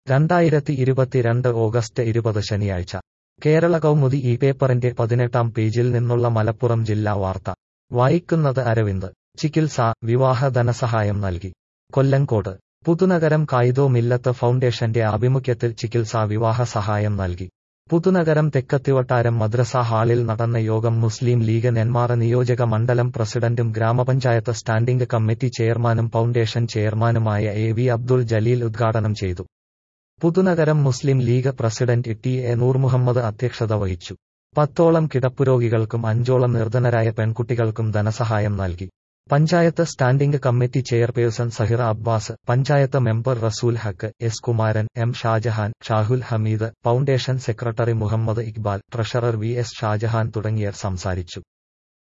രണ്ടായിരത്തി ഇരുപത്തിരണ്ട് ഓഗസ്റ്റ് ഇരുപത് ശനിയാഴ്ച കേരള കൗമുദി ഈ പേപ്പറിന്റെ പതിനെട്ടാം പേജിൽ നിന്നുള്ള മലപ്പുറം ജില്ലാ വാർത്ത വായിക്കുന്നത് അരവിന്ദ് ചികിത്സ വിവാഹ ധനസഹായം നൽകി കൊല്ലങ്കോട് പുതുനഗരം കായിദോ മില്ലത്ത് ഫൗണ്ടേഷന്റെ ആഭിമുഖ്യത്തിൽ ചികിത്സാ വിവാഹ സഹായം നൽകി പുതുനഗരം തെക്കത്തിവട്ടാരം മദ്രസ ഹാളിൽ നടന്ന യോഗം മുസ്ലിം ലീഗ് നെന്മാറ നിയോജക മണ്ഡലം പ്രസിഡന്റും ഗ്രാമപഞ്ചായത്ത് സ്റ്റാൻഡിംഗ് കമ്മിറ്റി ചെയർമാനും ഫൗണ്ടേഷൻ ചെയർമാനുമായ എ വി അബ്ദുൾ ജലീൽ ഉദ്ഘാടനം ചെയ്തു Puthunagaram Muslim League president T A Noor Muhammad അധ്യക്ഷത വഹിച്ചു പത്തോളം കിടപ്പുരോഗികൾക്കും അഞ്ചോളം നിർധനരായ പെൺകുട്ടികൾക്കും ധനസഹായം നൽകി panchayat standing committee chairperson Sahira Abbas panchayat member Rasool Haq S Kumaran M Shajahan Shahul Hameed foundation secretary Muhammad Iqbal treasurer V S Shajahan തുടങ്ങിയവർ സംസാരിച്ചു